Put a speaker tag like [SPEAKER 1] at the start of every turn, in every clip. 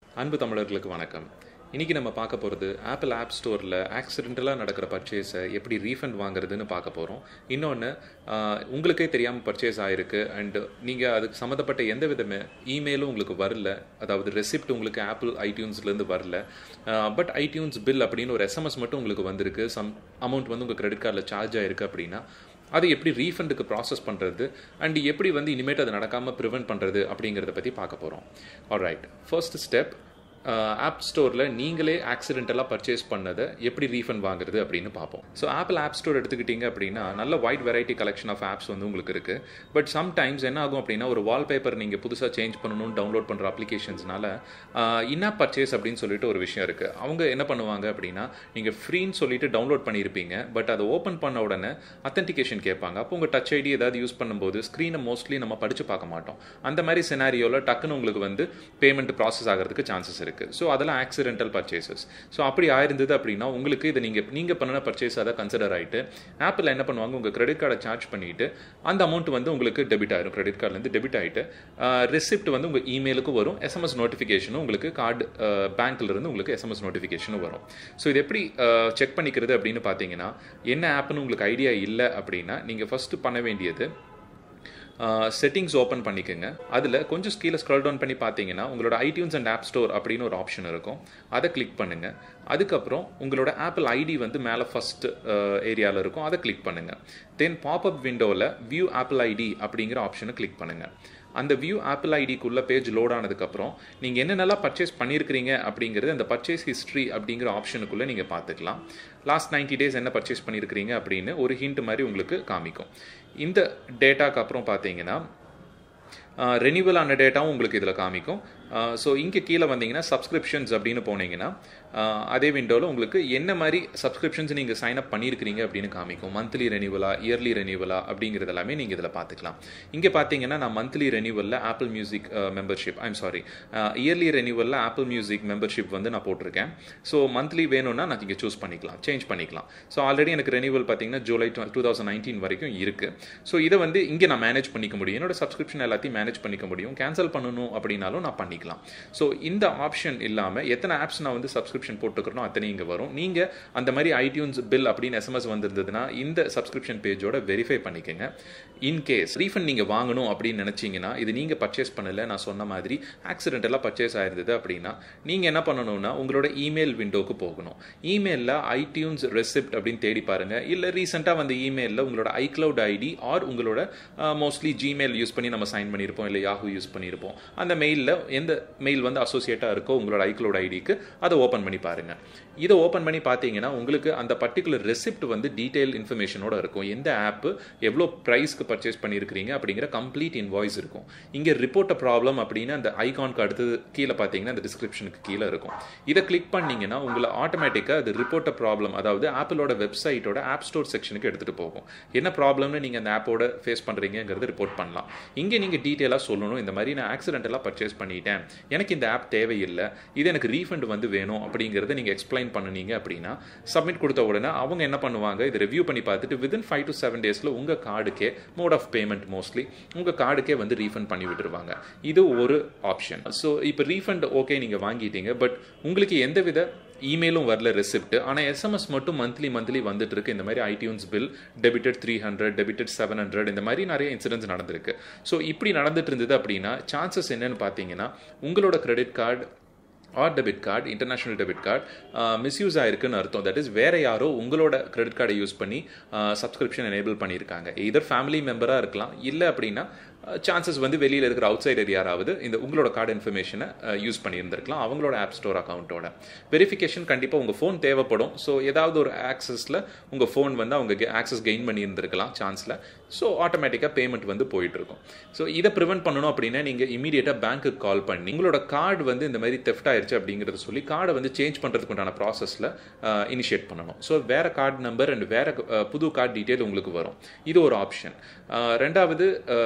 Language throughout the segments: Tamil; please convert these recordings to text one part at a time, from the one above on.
[SPEAKER 1] அன்பு தமிழர்களுக்கு வணக்கம் இன்னைக்கு நம்ம பார்க்க போகிறது ஆப்பிள் ஆப் ஸ்டோரில் ஆக்சிடென்டலாக நடக்கிற பர்ச்சேஸை எப்படி ரீஃபண்ட் வாங்குறதுன்னு பார்க்க போகிறோம் இன்னொன்று உங்களுக்கே தெரியாமல் பர்ச்சேஸ் ஆகிருக்கு அண்ட் நீங்கள் அதுக்கு சம்மந்தப்பட்ட எந்த விதமே இமெயிலும் உங்களுக்கு வரல அதாவது ரெசிப்ட் உங்களுக்கு ஆப்பிள் ஐடியூன்ஸ்லேருந்து வரல பட் ஐடியூன்ஸ் பில் அப்படின்னு ஒரு எஸ்எம்எஸ் மட்டும் உங்களுக்கு வந்திருக்கு சம் அமௌண்ட் வந்து உங்கள் கிரெடிட் கார்டில் சார்ஜ் ஆயிருக்கு அப்படின்னா அதை எப்படி ரீஃபண்டுக்கு ப்ராசஸ் பண்ணுறது அண்ட் எப்படி வந்து இனிமேட் அது நடக்காமல் ப்ரிவெண்ட் பண்ணுறது அப்படிங்கிறத பற்றி பார்க்க போகிறோம் ஆல்ரைட் ஃபர்ஸ்ட் ஸ்டெப் ஆப் ஸ்டோரில் நீங்களே ஆக்சிடென்டலாக பர்ச்சேஸ் பண்ணதை எப்படி ரீஃபண்ட் வாங்குறது அப்படின்னு பார்ப்போம் ஸோ ஆப்பிள் ஆப் ஸ்டோர் எடுத்துக்கிட்டிங்க அப்படின்னா நல்ல wide variety collection of apps வந்து உங்களுக்கு இருக்குது பட் சம்டைம்ஸ் என்ன ஆகும் அப்படின்னா ஒரு வால்பேப்பர் நீங்கள் புதுசாக சேஞ்ச் பண்ணணும்னு டவுன்லோட் பண்ணுற அப்ளிகேஷன்ஸ்னால இன்னாப் பர்ச்சேஸ் அப்படின்னு சொல்லிட்டு ஒரு விஷயம் இருக்குது அவங்க என்ன பண்ணுவாங்க அப்படின்னா நீங்கள் ஃப்ரீன்னு சொல்லிட்டு டவுன்லோட் பண்ணியிருப்பீங்க பட் அதை ஓப்பன் பண்ண உடனே அத்தன்டிகேஷன் கேட்பாங்க அப்போ உங்கள் டச் ஐடி ஏதாவது யூஸ் பண்ணும்போது ஸ்க்ரீனை மோஸ்ட்லி நம்ம படித்து பார்க்க மாட்டோம் அந்த மாதிரி சினாரியோவில் டக்குன்னு உங்களுக்கு வந்து பேமெண்ட் ப்ராசஸ் ஆகிறதுக்கு சான்சஸ் இருக்குது ஸோ அதெல்லாம் ஆக்சிடென்டல் பர்ச்சேசஸ் ஸோ அப்படி ஆயிருந்தது அப்படின்னா உங்களுக்கு இதை நீங்கள் நீங்கள் பண்ணின பர்ச்சேஸ் அதை கன்சிடர் ஆகிட்டு ஆப்பில் என்ன பண்ணுவாங்க உங்கள் கிரெடிட் கார்டை சார்ஜ் பண்ணிவிட்டு அந்த அமௌண்ட் வந்து உங்களுக்கு டெபிட் ஆயிரும் கிரெடிட் கார்ட்லேருந்து டெபிட் ஆகிட்டு ரெசிப்ட் வந்து உங்கள் இமெயிலுக்கு வரும் எஸ்எம்எஸ் நோட்டிஃபிகேஷனும் உங்களுக்கு கார்டு பேங்க்லேருந்து உங்களுக்கு எஸ்எம்எஸ் நோட்டிஃபிகேஷனும் வரும் ஸோ இது எப்படி செக் பண்ணிக்கிறது அப்படின்னு பார்த்தீங்கன்னா என்ன ஆப்னு உங்களுக்கு ஐடியா இல்லை அப்படின்னா நீங்கள் ஃபஸ்ட்டு பண்ண வேண்டியது செட்டிங்ஸ் ஓப்பன் பண்ணிக்கோங்க அதில் கொஞ்சம் கீழே ஸ்க்ரால் டவுன் பண்ணி பார்த்தீங்கன்னா உங்களோட ஐடியூன்ஸ் அண்ட் ஆப் ஸ்டோர் அப்படின்னு ஒரு ஆப்ஷன் இருக்கும் அதை கிளிக் பண்ணுங்கள் அதுக்கப்புறம் உங்களோட ஆப்பிள் ஐடி வந்து மேலே ஃபஸ்ட் ஏரியாவில் இருக்கும் அதை கிளிக் பண்ணுங்கள் தென் பாப்அப் விண்டோவில் வியூ ஆப்பிள் ஐடி அப்படிங்கிற ஆப்ஷனை கிளிக் பண்ணுங்கள் அந்த வியூ ஆப்பிள் ஐடிக்குள்ள பேஜ் லோட் ஆனதுக்கப்புறம் நீங்கள் என்னென்னலாம் பர்ச்சேஸ் பண்ணியிருக்கிறீங்க அப்படிங்கிறது அந்த பர்ச்சேஸ் ஹிஸ்ட்ரி அப்படிங்கிற ஆப்ஷனுக்குள்ளே நீங்கள் பார்த்துக்கலாம் லாஸ்ட் நைன்டி டேஸ் என்ன பர்ச்சேஸ் பண்ணியிருக்கிறீங்க அப்படின்னு ஒரு ஹிண்ட் மாதிரி உங்களுக்கு காமிக்கும் இந்த டேட்டாக்கு அப்புறம் பார்த்தீங்கன்னா ரெனியூவல் ஆன டேட்டாவும் உங்களுக்கு இதில் காமிக்கும் ஸோ இங்கே கீழே வந்தீங்கன்னா சப்ஸ்கிரிப்ஷன்ஸ் அப்படின்னு போனீங்கன்னா அதே விண்டோவில் உங்களுக்கு என்ன மாதிரி சப்ஸ்கிரிப்ஷன்ஸ் நீங்கள் சைன் அப் பண்ணியிருக்கிறீங்க அப்படின்னு காமிக்கும் மந்த்லி ரெனியூவலா இயர்லி ரெனியூவலா அப்படிங்கிறது எல்லாமே நீங்கள் இதில் பார்த்துக்கலாம் இங்கே பார்த்தீங்கன்னா நான் மந்த்லி ரெனியூவலில் Apple music membership I'm sorry yearly ரெனியூவலில் ஆப்பிள் மியூசிக் மெம்பர்ஷிப் வந்து நான் போட்டிருக்கேன் ஸோ மந்த்லி வேணும்னா நான் இங்கே சூஸ் பண்ணிக்கலாம் சேஞ்ச் பண்ணிக்கலாம் ஸோ ஆல்ரெடி எனக்கு ரெனியூவல் பார்த்தீங்கன்னா ஜூலை டூ தௌசண்ட் நைன்டீன் வரைக்கும் இருக்குது ஸோ இதை வந்து இங்கே நான் மேனேஜ் பண்ணிக்க முடியும் என்னோட சப்ஸ்கிரிப்ஷன் எல்லாத்தையும் மேனேஜ் பண்ணிக்க முடியும் கேன்சல் பண்ணணும் அப்படின்னாலும் நான் பண்ணிக்கலாம் ஸோ இந்த ஆப்ஷன் இல்லாமல் எத்தனை ஆப்ஸ் நான் வந்து சப்ஸ்கிரிப்ஷன் போட்டுக்கிறனோ அத்தனை இங்கே வரும் நீங்கள் அந்த மாதிரி ஐடியூன்ஸ் பில் அப்படின்னு எஸ்எம்எஸ் வந்திருந்ததுன்னா இந்த சப்ஸ்கிரிப்ஷன் பேஜோட வெரிஃபை பண்ணிக்கோங்க இன்கேஸ் ரீஃபண்ட் நீங்கள் வாங்கணும் அப்படின்னு நினச்சிங்கன்னா இது நீங்கள் பர்ச்சேஸ் பண்ணல நான் சொன்ன மாதிரி ஆக்சிடென்டலாக பர்ச்சேஸ் ஆயிருந்தது அப்படின்னா நீங்கள் என்ன பண்ணணும்னா உங்களோட இமெயில் விண்டோக்கு போகணும் இமெயிலில் ஐடியூன்ஸ் ரெசிப்ட் அப்படின்னு தேடி பாருங்கள் இல்லை ரீசெண்டாக வந்த இமெயிலில் உங்களோட ஐக்ளவுட் ஐடி ஆர் உங்களோட மோஸ்ட்லி ஜிமெயில் யூஸ் பண்ணி நம்ம சைன் பண்ணியிருப்போம் இல்லை யாஹூ யூஸ் பண்ணியிருப்போம் அந்த மெயிலில் எந்த மெயில் வந்து அசோசியேட்டாக இருக்கோ உங்களோட ஐக்ளவுட் ஐடிக்கு அதை ஓப்பன் பண்ணி பாருங்கள் இதை ஓப்பன் பண்ணி பார்த்தீங்கன்னா உங்களுக்கு அந்த பர்டிகுலர் ரெசிப்ட் வந்து டீட்டெயில் இன்ஃபர்மேஷனோட இருக்கும் எந்த ஆப்பு எவ்வளோ ப்ரைஸ்க்கு பர்ச்சேஸ் பண்ணியிருக்கிறீங்க அப்படிங்கிற கம்ப்ளீட் இன்வாய்ஸ் இருக்கும் இங்கே ரிப்போர்ட் ப்ராப்ளம் அப்படின்னு அந்த ஐகானுக்கு அடுத்தது கீழே பார்த்தீங்கன்னா அந்த டிஸ்கிரிப்ஷனுக்கு கீழே இருக்கும் இதை கிளிக் பண்ணிங்கன்னா உங்களை ஆட்டோமேட்டிக்காக அது ரிப்போர்ட் ப்ராப்ளம் அதாவது ஆப்பிளோட வெப்சைட்டோட ஆப் ஸ்டோர் செக்ஷனுக்கு எடுத்துகிட்டு போகும் என்ன ப்ராப்ளம்னு நீங்கள் அந்த ஆப்போட ஃபேஸ் பண்ணுறீங்கிறது ரிப்போர்ட் பண்ணலாம் இங்கே நீங்கள் டீட்டெயிலாக சொல்லணும் இந்த மாதிரி நான் ஆக்சிடென்டலாக பர்ச்சேஸ் பண்ணிட்டேன் எனக்கு இந்த ஆப் தேவையில்லை இது எனக்கு ரீஃபண்ட் வந்து வேணும் அப்படிங்கிறத நீங்கள் எக்ஸ்பிளைன் பண்ணுனீங்க அப்படின்னா சப்மிட் கொடுத்த உடனே அவங்க என்ன பண்ணுவாங்க இதை ரிவ்யூ பண்ணி பார்த்துட்டு வித்தின் ஃபைவ் டு செவன் டேஸில் உங்கள் கார்டுக்கே மோட் ஆஃப் பேமெண்ட் மோஸ்ட்லி உங்கள் கார்டுக்கே வந்து ரீஃபண்ட் பண்ணி விட்டுருவாங்க இது ஒரு ஆப்ஷன் ஸோ இப்போ ரீஃபண்ட் ஓகே நீங்கள் வாங்கிட்டீங்க பட் உங்களுக்கு எந்தவித இமெயிலும் வரல ரெசிப்ட் ஆனால் எஸ்எம்எஸ் மட்டும் மந்த்லி மந்த்லி வந்துட்டு இருக்கு இந்த மாதிரி iTunes bill debited three hundred debited seven hundred இந்த மாதிரி நிறைய இன்சிடென்ட்ஸ் நடந்திருக்கு ஸோ இப்படி நடந்துட்டு இருந்தது அப்படின்னா சான்சஸ் என்னன்னு பார்த்தீங்கன்னா உங்களோட credit card or debit card international debit card misuse ஆயிருக்குன்னு அர்த்தம் தட் இஸ் வேற யாரோ உங்களோட கிரெடிட் கார்டை யூஸ் பண்ணி சப்ஸ்கிரிப்ஷன் எனேபிள் பண்ணியிருக்காங்க இதர் ஃபேமிலி மெம்பராக இருக்கலாம் இல்லை அப்படின்னா சான்சஸ் வந்து வெளியில் இருக்கிற அவுட் சைடர் யாராவது இந்த உங்களோட கார்டு இன்ஃபர்மேஷனை யூஸ் பண்ணியிருந்திருக்கலாம் அவங்களோட ஆப் ஸ்டோர் அக்கௌண்ட்டோட வெரிஃபிகேஷன் கண்டிப்பாக உங்கள் ஃபோன் தேவைப்படும் ஸோ ஏதாவது ஒரு ஆக்சஸில் உங்கள் ஃபோன் வந்து அவங்க ஆக்சஸ் கெயின் பண்ணியிருந்திருக்கலாம் சான்ஸில் ஸோ ஆட்டோமேட்டிக்காக பேமெண்ட் வந்து போயிட்டு இருக்கும் ஸோ இதை ப்ரிவெண்ட் பண்ணணும் அப்படின்னா நீங்கள் இமீடியட்டாக பேங்க்குக்கு கால் பண்ணி உங்களோட கார்டு வந்து இந்த மாதிரி தெஃப்ட் ஆயிருச்சு அப்படிங்கிறத சொல்லி கார்டை வந்து சேஞ்ச் பண்ணுறதுக்கு உண்டான ப்ராசஸில் இனிஷியேட் பண்ணணும் ஸோ வேறு கார்டு நம்பர் அண்ட் வேறு புது கார்டு டீட்டெயில் உங்களுக்கு வரும் இது ஒரு ஆப்ஷன் ரெண்டாவது பேங்க்கு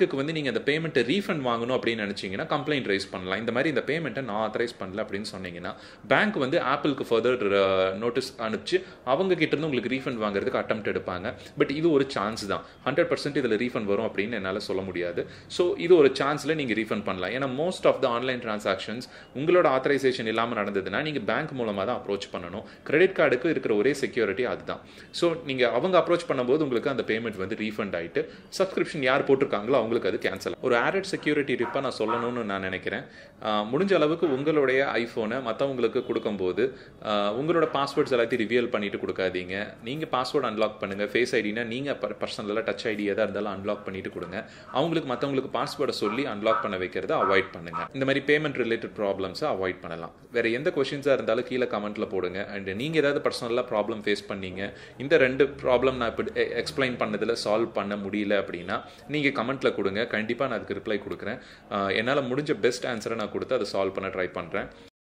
[SPEAKER 1] பேங்க்குக்கு வந்து நீங்கள் அந்த பேமெண்ட்டை ரீஃபண்ட் வாங்கணும் அப்படின்னு நினச்சிங்கன்னா கம்ப்ளைண்ட் ரைஸ் பண்ணலாம் இந்த மாதிரி இந்த பேமெண்ட்டை நான் ஆத்தரைஸ் பண்ணல அப்படின்னு சொன்னீங்கன்னா பேங்க் வந்து ஆப்பிளுக்கு ஃபர்தர் நோட்டீஸ் அனுப்பிச்சு அவங்க கிட்ட இருந்து உங்களுக்கு ரீஃபண்ட் வாங்குறதுக்கு அட்டம் எடுப்பாங்க பட் இது ஒரு சான்ஸ் தான் ஹண்ட்ரட் பர்சன்ட் இதில் ரீஃபண்ட் வரும் அப்படின்னு என்னால் சொல்ல முடியாது ஸோ இது ஒரு சான்ஸில் நீங்கள் ரீஃபண்ட் பண்ணலாம் ஏன்னா most of the online transactions உங்களோட ஆத்தரைசேஷன் இல்லாமல் நடந்ததுன்னா நீங்கள் பேங்க் மூலமாக தான் அப்ரோச் பண்ணணும் கிரெடிட் கார்டுக்கு இருக்கிற ஒரே செக்யூரிட்டி அதுதான் ஸோ நீங்கள் அவங்க அப்ரோச் பண்ணும்போது உங்களுக்கு அந்த பேமெண்ட் வந்து ரீஃபண்ட் ஆகிட்டு சப்ஸ்கிரிப்ஷன் யார் போட்டிருக்காங்களோ அவங்களுக்கு அது கேன்சல் ஒரு ஆடட் செக்யூரிட்டி டிப்பாக நான் சொல்லணும்னு நான் நினைக்கிறேன் ஆஹ் முடிஞ்ச அளவுக்கு உங்களுடைய ஐஃபோனை மற்றவங்களுக்கு கொடுக்கும்போது ஆஹ் உங்களோட பாஸ்வேர்ட்ஸ் எல்லாத்தையும் ரிவியல் பண்ணிட்டு கொடுக்காதீங்க நீங்கள் பாஸ்வேர்டு அன்லாக் பண்ணுங்கள் ஃபேஸ் ஐடினா நீங்கள் பர்சனலாக டச் ஐடி எதாக இருந்தாலும் அன்லாக் பண்ணிட்டு கொடுங்க அவங்களுக்கு மற்றவங்களுக்கு பாஸ்வேர்டை சொல்லி அன்லாக் பண்ண வைக்கிறத அவாய்ட் பண்ணுங்க இந்த மாதிரி பேமெண்ட் ரிலேட்டட் ப்ராப்ளம்ஸை அவாய்ட் பண்ணலாம் வேற எந்த கொஷின்ஸாக இருந்தாலும் கீழே கமெண்ட்ல போடுங்க அண்ட் நீங்கள் ஏதாவது பர்சனலாக ப்ராப்ளம் ஃபேஸ் பண்ணீங்க இந்த ரெண்டு ப்ராப்ளம் நான் இப்போ எக்ஸ்பிளைன் பண்ணதில் சால்வ் பண்ண முடியல அப்படின்னா நீங்கள் கமெண்ட்ல கொடுங்க கண்டிப்பாக நான் அதுக்கு ரிப்ளை கொடுக்குறேன் ஆஹ் என்னால் முடிஞ்ச பெஸ்ட் ஆன்சரை நான் கொடுத்து அதை சால்வ் பண்ண ட்ரை பண்ணுறேன்